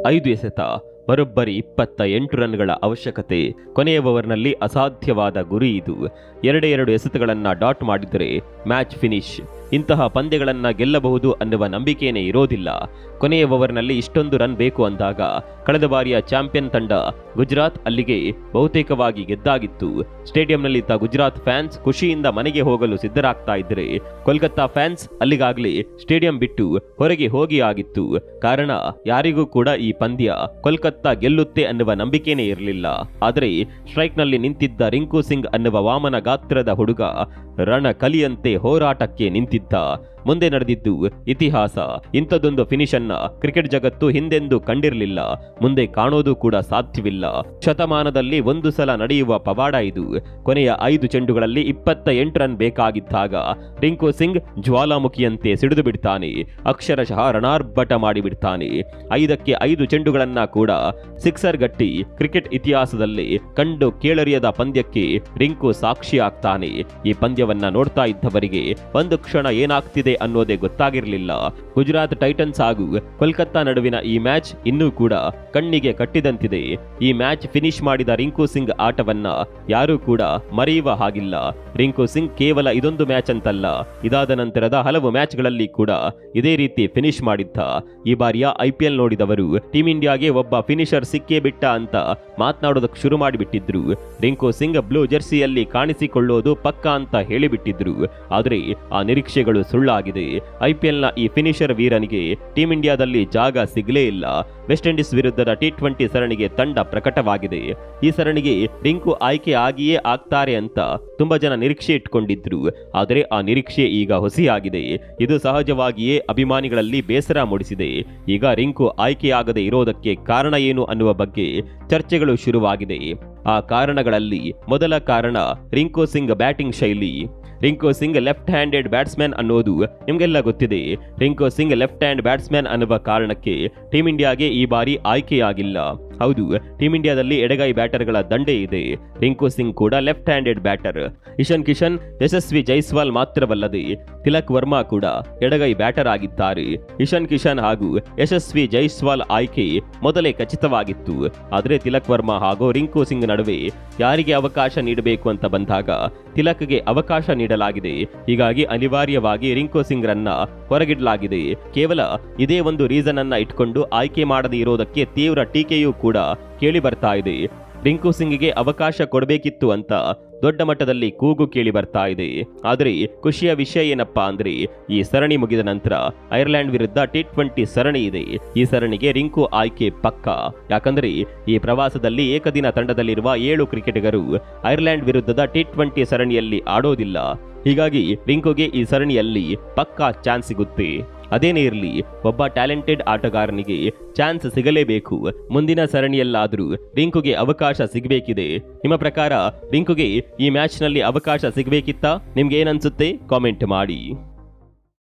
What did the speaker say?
ಐದು ಎಸೆತ ಬರೋಬ್ಬರಿ ಇಪ್ಪತ್ತ ಎಂಟು ರನ್ಗಳ ಅವಶ್ಯಕತೆ ಕೊನೆಯ ಓವರ್ನಲ್ಲಿ ಅಸಾಧ್ಯವಾದ ಗುರಿ ಇದು ಎರಡೇ ಎರಡು ಎಸೆತಗಳನ್ನ ಡಾಟ್ ಮಾಡಿದರೆ ಮ್ಯಾಚ್ ಫಿನಿಶ್ ಇಂತಹ ಪಂದ್ಯಗಳನ್ನ ಗೆಲ್ಲಬಹುದು ಅನ್ನುವ ನಂಬಿಕೆಯೇ ಇರೋದಿಲ್ಲ ಕೊನೆಯ ಓವರ್ನಲ್ಲಿ ಇಷ್ಟೊಂದು ರನ್ ಬೇಕು ಅಂದಾಗ ಕಳೆದ ಬಾರಿಯ ಚಾಂಪಿಯನ್ ತಂಡ ಗುಜರಾತ್ ಅಲ್ಲಿಗೆ ಬಹುತೇಕವಾಗಿ ಗೆದ್ದಾಗಿತ್ತು ಸ್ಟೇಡಿಯಂನಲ್ಲಿದ್ದ ಗುಜರಾತ್ ಫ್ಯಾನ್ಸ್ ಖುಷಿಯಿಂದ ಮನೆಗೆ ಹೋಗಲು ಸಿದ್ಧರಾಗ್ತಾ ಇದ್ದರೆ ಕೋಲ್ಕತ್ತಾ ಫ್ಯಾನ್ಸ್ ಅಲ್ಲಿಗಾಗಲೇ ಸ್ಟೇಡಿಯಂ ಬಿಟ್ಟು ಹೊರಗೆ ಹೋಗಿ ಆಗಿತ್ತು ಕಾರಣ ಯಾರಿಗೂ ಕೂಡ ಈ ಪಂದ್ಯ ಕೋಲ್ಕತ್ತಾ ಗೆಲ್ಲುತ್ತೆ ಅನ್ನುವ ನಂಬಿಕೆನೇ ಇರಲಿಲ್ಲ ಆದರೆ ಸ್ಟ್ರೈಕ್ನಲ್ಲಿ ನಿಂತಿದ್ದ ರಿಂಕು ಸಿಂಗ್ ಅನ್ನುವ ವಾಮನ ಗಾತ್ರದ ಹುಡುಗ ರಣ ಕಲಿಯಂತೆ ಹೋರಾಟಕ್ಕೆ ನಿಂತಿದ್ದ ಮುಂದೆ ನಡೆದಿದ್ದು ಇತಿಹಾಸ ಇಂಥದ್ದೊಂದು ಫಿನಿಶ್ ಅನ್ನ ಕ್ರಿಕೆಟ್ ಜಗತ್ತು ಹಿಂದೆಂದೂ ಕಂಡಿರಲಿಲ್ಲ ಮುಂದೆ ಕಾಣೋದು ಕೂಡ ಸಾಧ್ಯವಿಲ್ಲ ಶತಮಾನದಲ್ಲಿ ಒಂದು ಸಲ ನಡೆಯುವ ಪವಾಡ ಇದು ಕೊನೆಯ ಐದು ಚೆಂಡುಗಳಲ್ಲಿ ಇಪ್ಪತ್ತ ಎಂಟು ರನ್ ಬೇಕಾಗಿದ್ದಾಗ ರಿಂಕು ಸಿಂಗ್ ಜ್ವಾಲಾಮುಖಿಯಂತೆ ಸಿಡಿದು ಬಿಡ್ತಾನೆ ಅಕ್ಷರಶಃ ರಣಾರ್ಭಟ ಮಾಡಿಬಿಡ್ತಾನೆ ಐದಕ್ಕೆ ಐದು ಚೆಂಡುಗಳನ್ನ ಕೂಡ ಸಿಕ್ಸರ್ ಗಟ್ಟಿ ಕ್ರಿಕೆಟ್ ಇತಿಹಾಸದಲ್ಲಿ ಕಂಡು ಕೇಳರಿಯದ ಪಂದ್ಯಕ್ಕೆ ರಿಂಕು ಸಾಕ್ಷಿ ಆಗ್ತಾನೆ ಈ ಪಂದ್ಯವನ್ನ ನೋಡ್ತಾ ಇದ್ದವರಿಗೆ ಒಂದು ಕ್ಷಣ ಏನಾಗ್ತಿದೆ ಅನ್ನೋದೇ ಗೊತ್ತಾಗಿರಲಿಲ್ಲ ಗುಜರಾತ್ ಟೈಟನ್ಸ್ ಹಾಗೂ ಕೋಲ್ಕತ್ತಾ ನಡುವಿನ ಈ ಮ್ಯಾಚ್ ಇನ್ನೂ ಕೂಡ ಕಣ್ಣಿಗೆ ಕಟ್ಟಿದಂತಿದೆ ಈ ಮ್ಯಾಚ್ ಫಿನಿಶ್ ಮಾಡಿದ ರಿಂಕು ಸಿಂಗ್ ಆಟವನ್ನ ಯಾರೂ ಕೂಡ ಮರೆಯುವ ಹಾಗಿಲ್ಲ ರಿಂಕು ಸಿಂಗ್ ಕೇವಲ ಇದೊಂದು ಮ್ಯಾಚ್ ಅಂತಲ್ಲ ಇದಾದ ನಂತರದ ಹಲವು ಮ್ಯಾಚ್ಗಳಲ್ಲಿ ಕೂಡ ಇದೇ ರೀತಿ ಫಿನಿಶ್ ಮಾಡಿದ್ದ ಈ ಬಾರಿಯ ಐಪಿಎಲ್ ನೋಡಿದವರು ಟೀಂ ಇಂಡಿಯಾಗೆ ಒಬ್ಬ ಫಿನಿಶರ್ ಸಿಕ್ಕೇ ಬಿಟ್ಟ ಅಂತ ಮಾತನಾಡೋದಕ್ಕೆ ಶುರು ಮಾಡಿಬಿಟ್ಟಿದ್ರು ರಿಂಕು ಸಿಂಗ್ ಬ್ಲೂ ಜೆರ್ಸಿಯಲ್ಲಿ ಕಾಣಿಸಿಕೊಳ್ಳೋದು ಪಕ್ಕ ಅಂತ ಹೇಳಿಬಿಟ್ಟಿದ್ರು ಆದರೆ ಆ ನಿರೀಕ್ಷೆಗಳು ಸುಳ್ಳಾಗಿದೆ ಐಪಿಎಲ್ನ ಈ ಫಿನಿಶರ್ ವೀರನಿಗೆ ಟೀಂ ಇಂಡಿಯಾದಲ್ಲಿ ಜಾಗ ಸಿಗಲೇ ಇಲ್ಲ ವೆಸ್ಟ್ ಇಂಡೀಸ್ ವಿರುದ್ಧದ ಟಿ ಟ್ವೆಂಟಿ ಸರಣಿಗೆ ತಂಡ ಪ್ರಕಟವಾಗಿದೆ ಈ ಸರಣಿಗೆ ರಿಂಕು ಆಯ್ಕೆ ಆಗಿಯೇ ಆಗ್ತಾರೆ ಅಂತ ತುಂಬಾ ಜನ ನಿರೀಕ್ಷೆ ಇಟ್ಕೊಂಡಿದ್ರು ಆದರೆ ಆ ನಿರೀಕ್ಷೆ ಈಗ ಹುಸಿಯಾಗಿದೆ ಇದು ಸಹಜವಾಗಿಯೇ ಅಭಿಮಾನಿಗಳಲ್ಲಿ ಬೇಸರ ಮೂಡಿಸಿದೆ ಈಗ ರಿಂಕು ಆಯ್ಕೆಯಾಗದೆ ಇರೋದಕ್ಕೆ ಕಾರಣ ಏನು ಅನ್ನುವ ಬಗ್ಗೆ ಚರ್ಚೆಗಳು ಶುರುವಾಗಿದೆ ಆ ಕಾರಣಗಳಲ್ಲಿ ಮೊದಲ ಕಾರಣ ರಿಂಕು ಸಿಂಗ್ ಬ್ಯಾಟಿಂಗ್ ಶೈಲಿ Rinku Singh left handed batsman ಅನ್ನೋದು ನಿಮಗೆಲ್ಲ ಗೊತ್ತಿದೆ Rinku Singh left hand batsman ಅನ್ನುವ ಕಾರಣಕ್ಕೆ ಟೀಂ ಇಂಡಿಯಾಗೆ ಈ ಬಾರಿ ಆಯ್ಕೆಯಾಗಿಲ್ಲ ಹೌದು ಟೀಂ ಇಂಡಿಯಾದಲ್ಲಿ ಎಡಗೈ ಬ್ಯಾಟರ್ಗಳ ದಂಡೆ ಇದೆ ರಿಂಕು ಸಿಂಗ್ ಕೂಡ left handed batter Ishan Kishan Yashasvi Jaiswal ಮಾತ್ರವಲ್ಲದೆ ತಿಲಕ್ ವರ್ಮಾ ಕೂಡ ಎಡಗೈ ಬ್ಯಾಟರ್ ಆಗಿದ್ದಾರೆ ಇಶನ್ ಕಿಶನ್ ಹಾಗೂ ಯಶಸ್ವಿ ಜೈಸ್ವಾಲ್ ಆಯ್ಕೆ ಮೊದಲೇ ಖಚಿತವಾಗಿತ್ತು ಆದರೆ ತಿಲಕ್ ವರ್ಮಾ ಹಾಗೂ ರಿಂಕು ಸಿಂಗ್ ನಡುವೆ ಯಾರಿಗೆ ಅವಕಾಶ ನೀಡಬೇಕು ಅಂತ ಬಂದಾಗ ತಿಲಕ್ಗೆ ಅವಕಾಶ ನೀಡಲಾಗಿದೆ ಹೀಗಾಗಿ ಅನಿವಾರ್ಯವಾಗಿ ರಿಂಕು ಸಿಂಗ್ ರನ್ನ ಹೊರಗಿಡಲಾಗಿದೆ ಕೇವಲ ಇದೇ ಒಂದು ರೀಸನ್ ಅನ್ನ ಇಟ್ಕೊಂಡು ಆಯ್ಕೆ ಮಾಡದೇ ಇರೋದಕ್ಕೆ ತೀವ್ರ ಟೀಕೆಯೂ ಕೂಡ ಕೇಳಿ ಬರ್ತಾ ಇದೆ ರಿಂಕು ಸಿಂಗ್ಗೆ ಅವಕಾಶ ಕೊಡಬೇಕಿತ್ತು ಅಂತ ದೊಡ್ಡ ಮಟ್ಟದಲ್ಲಿ ಕೂಗು ಕೇಳಿ ಬರ್ತಾ ಇದೆ ಆದರೆ ಖುಷಿಯ ವಿಷಯ ಏನಪ್ಪಾ ಅಂದ್ರೆ ಈ ಸರಣಿ ಮುಗಿದ ನಂತರ ಐರ್ಲೆಂಡ್ ವಿರುದ್ಧ ಟಿ ಟ್ವೆಂಟಿ ಸರಣಿ ಇದೆ ಈ ಸರಣಿಗೆ ರಿಂಕು ಆಯ್ಕೆ ಪಕ್ಕ ಯಾಕಂದ್ರೆ ಈ ಪ್ರವಾಸದಲ್ಲಿ ಏಕದಿನ ತಂಡದಲ್ಲಿರುವ ಏಳು ಕ್ರಿಕೆಟಿಗರು ಐರ್ಲೆಂಡ್ ವಿರುದ್ಧದ ಟಿ ಟ್ವೆಂಟಿ ಸರಣಿಯಲ್ಲಿ ಆಡೋದಿಲ್ಲ ಹೀಗಾಗಿ ರಿಂಕುಗೆ ಈ ಸರಣಿಯಲ್ಲಿ ಪಕ್ಕಾ ಚಾನ್ಸ್ ಸಿಗುತ್ತೆ ಅದೇನೇ ಇರಲಿ ಒಬ್ಬ ಟ್ಯಾಲೆಂಟೆಡ್ ಆಟಗಾರನಿಗೆ ಚಾನ್ಸ್ ಸಿಗಲೇಬೇಕು ಮುಂದಿನ ಸರಣಿಯಲ್ಲಾದರೂ ರಿಂಕುಗೆ ಅವಕಾಶ ಸಿಗಬೇಕಿದೆ ನಿಮ್ಮ ಪ್ರಕಾರ ರಿಂಕುಗೆ ಈ ಮ್ಯಾಚ್ನಲ್ಲಿ ಅವಕಾಶ ಸಿಗಬೇಕಿತ್ತಾ ನಿಮ್ಗೆ ಏನನ್ಸುತ್ತೆ ಕಾಮೆಂಟ್ ಮಾಡಿ